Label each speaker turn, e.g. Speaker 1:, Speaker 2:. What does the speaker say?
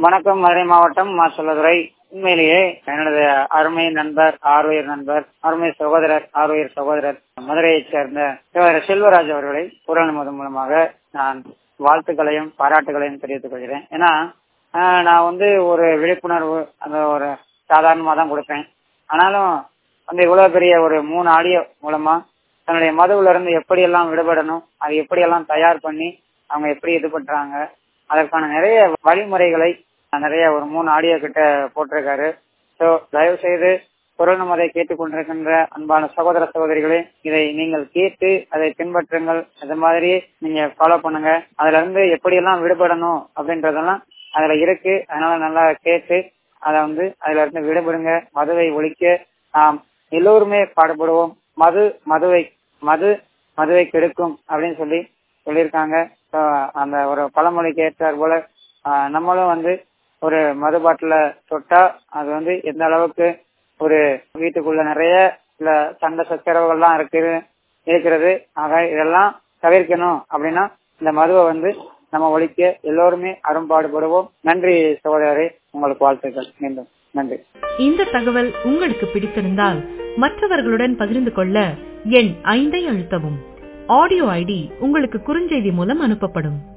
Speaker 1: வணக்கம் மதுரை மாவட்டம் மாசல்லதுரை உண்மையிலேயே எனது அருமை நண்பர் ஆறுயிர் நண்பர் அருமை சகோதரர் ஆறுயிர் சகோதரர் மதுரையைச் சேர்ந்த சகோதரர் செல்வராஜ் அவர்களை குரல் நமது மூலமாக நான் வாழ்த்துக்களையும் பாராட்டுகளையும் தெரிவித்துக் கொள்கிறேன் ஏன்னா ஆஹ், நான் வந்து ஒரு விழிப்புணர்வு அந்த ஒரு சாதாரணமா தான் கொடுப்பேன் ஆனாலும் அந்த இவ்வளவு பெரிய ஒரு மூணு ஆடியோ மூலமா தன்னுடைய மதுவுல இருந்து எப்படியெல்லாம் விடுபடணும் அது எப்படியெல்லாம் தயார் பண்ணி அவங்க எப்படி இது பண்றாங்க அதற்கான நிறைய வழிமுறைகளை நிறைய ஒரு மூணு ஆடியோ கிட்ட போட்டிருக்காரு ஸோ தயவு செய்து குரல் நமதை கேட்டுக்கொண்டிருக்கின்ற அன்பான சகோதர சகோதரிகளே இதை நீங்கள் கேட்டு அதை பின்பற்றுங்கள் அது மாதிரி நீங்க ஃபாலோ பண்ணுங்க அதுல இருந்து எப்படியெல்லாம் விடுபடணும் அப்படின்றதெல்லாம் அதுல இருக்கு அதனால நல்லா கேட்டு அதை வந்து அதுல இருந்து விடுபடுங்க மதுவை ஒழிக்க நாம் எல்லோருமே பாடுபடுவோம் மது மதுவை மது மதுவை கெடுக்கும் அப்படின்னு சொல்லி சொல்லியிருக்காங்க So, அந்த ஒரு பழமொழிக்கு ஏற்றார் போல ஆஹ், நம்மளும் வந்து ஒரு மது பாட்டில தொட்டா அது வந்து எந்த அளவுக்கு ஒரு வீட்டுக்குள்ள நிறைய சில சண்டை சச்சரவுகள்லாம் இருக்குது இருக்கிறது ஆக இதெல்லாம் தவிர்க்கணும் அப்படின்னா இந்த மதுவை வந்து நம்ம ஒழிக்க எல்லோருமே அரும்பாடுபடுவோம் நன்றி சகோதரரே உங்களுக்கு வாழ்த்துக்கள் மீண்டும் நன்றி
Speaker 2: இந்த தகவல் உங்களுக்கு பிடித்திருந்தால் மற்றவர்களுடன் பகிர்ந்து கொள்ள எண் ஐந்தை அழுத்தவும் ஆடியோ ஐடி உங்களுக்கு குறுஞ்செய்தி மூலம் அனுப்பப்படும்